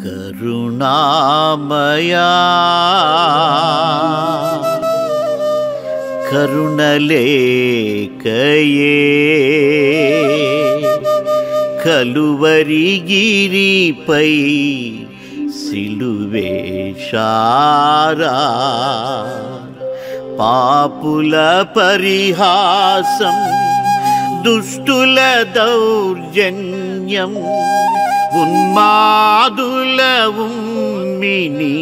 కరుణామయా కరుణలేకయే కలువరిగిరిపై సిలువేశారా పాపుల పరిహాసం దుష్టుల దౌర్జన్యం ఉన్మాదుల ఉమ్మిని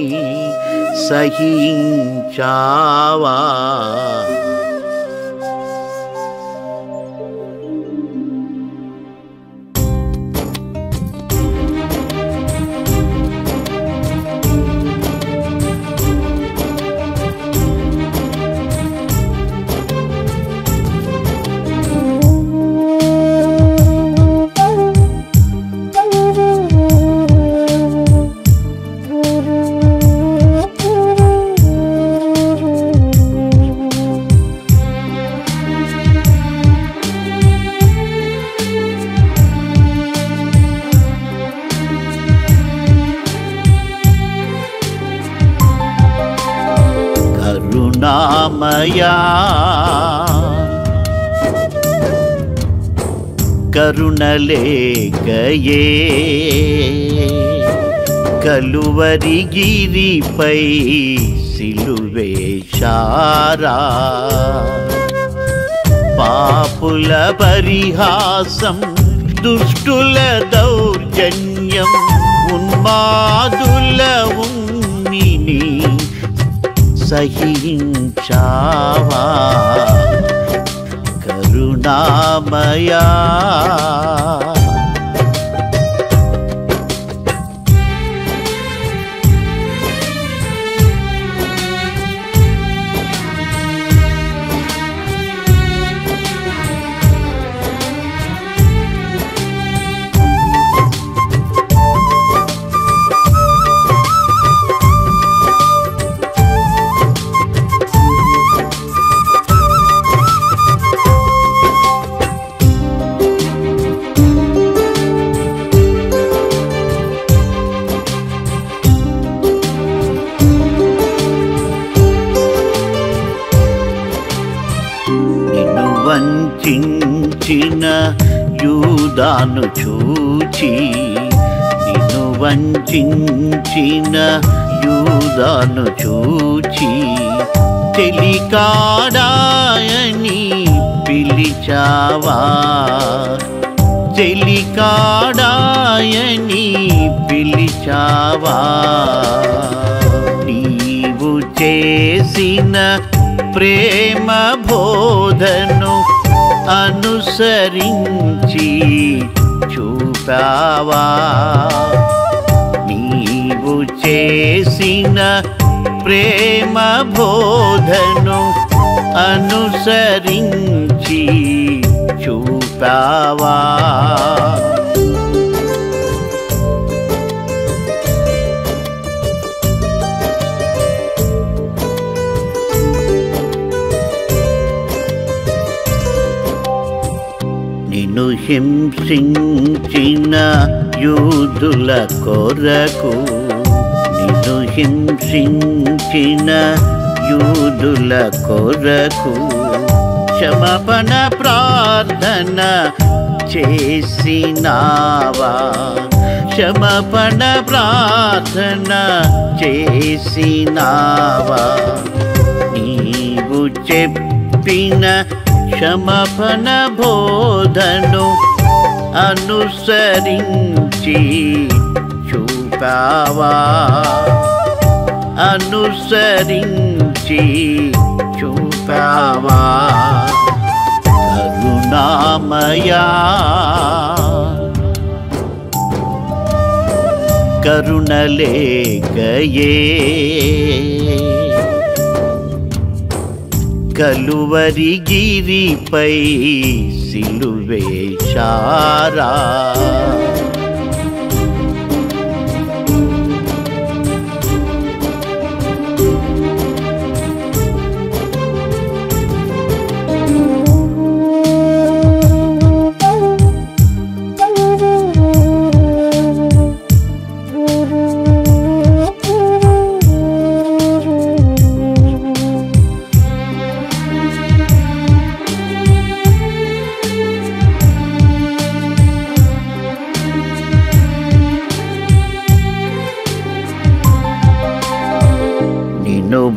సహించావా కరుణామయా కరుణలేకయే కలువరిగిరిపై సిలువేశారా పాపుల పరిహాసం దుష్టుల దౌర్జన్యం ఉన్మాదుల ఉమ్మిని సహించావా కరుణామయా నిన్ను వంచిన యూదాను చూచి నిన్ను వంచిన యూదాను చూచి చెలికాడాయని పిలిచావా చెలికాడాయని పిలిచావా నీవు చేసిన ప్రేమ బోధను అనుసరించి చూపావా నీవు చేసిన ప్రేమ బోధను అనుసరించి చూపావా నిన్ను హింసించిన యూదుల కొరకు నిన్ను హింసించిన యూదుల కొరకు క్షమపణ ప్రార్థన చేసినావా క్షమపణ ప్రార్థన చేసినావా నీవు చెప్పిన క్షమపణ బోధను అనుసరించి చూపావా అనుసరించి చూపావా కరుణామయా కరుణలేకయే కలువరిగిరిపై సిలువేశారా Thank you.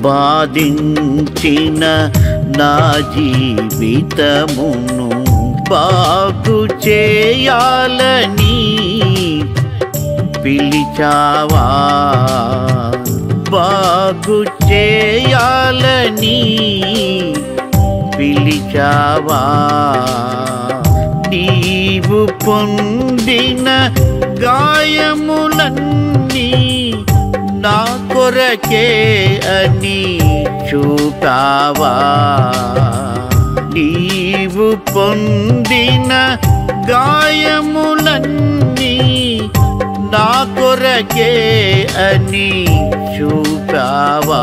బాధించిన నా జీవితమును బాగు చేయాలని పిలిచావా బాగు చేయాలని పిలిచావా నీవు పొందిన గాయములన్నీ నా కొరకే అని చూపావా నీవు పొందిన గాయములన్నీ నా కొరకే అని చూపావా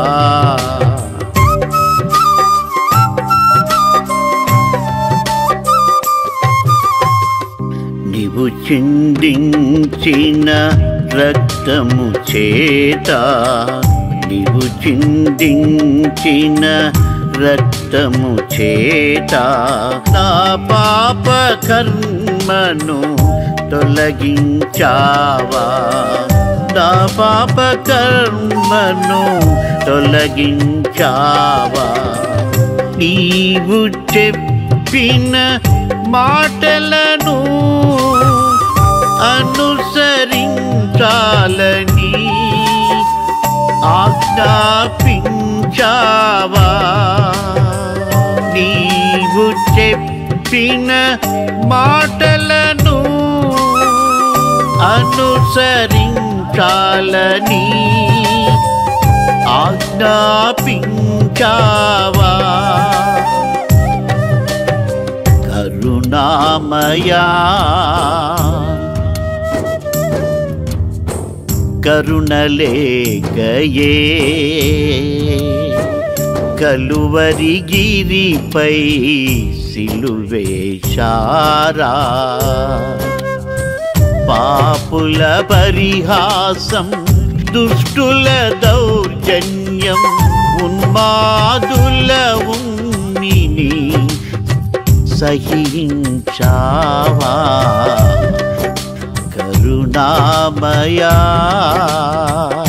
నీవు చిందించిన రక్తము చేత నీవు చిందించిన రక్తము చేత నా పాప కర్మను తొలగించావా నా పాప కర్మను తొలగించావా నీవు చెప్పిన మాటలను అనుసరించాలని ఆజ్ఞాపించావా నీవు చెప్పిన మాటలను అనుసరించాలని ఆజ్ఞాపించావా కరుణామయా కరుణలేకయే కలువరిగిరిపై సిలువేశారా పాపుల పరిహాసం దుష్టుల దౌర్జన్యం ఉన్మాదుల ఉమ్మిని సహించావా కరుణామయా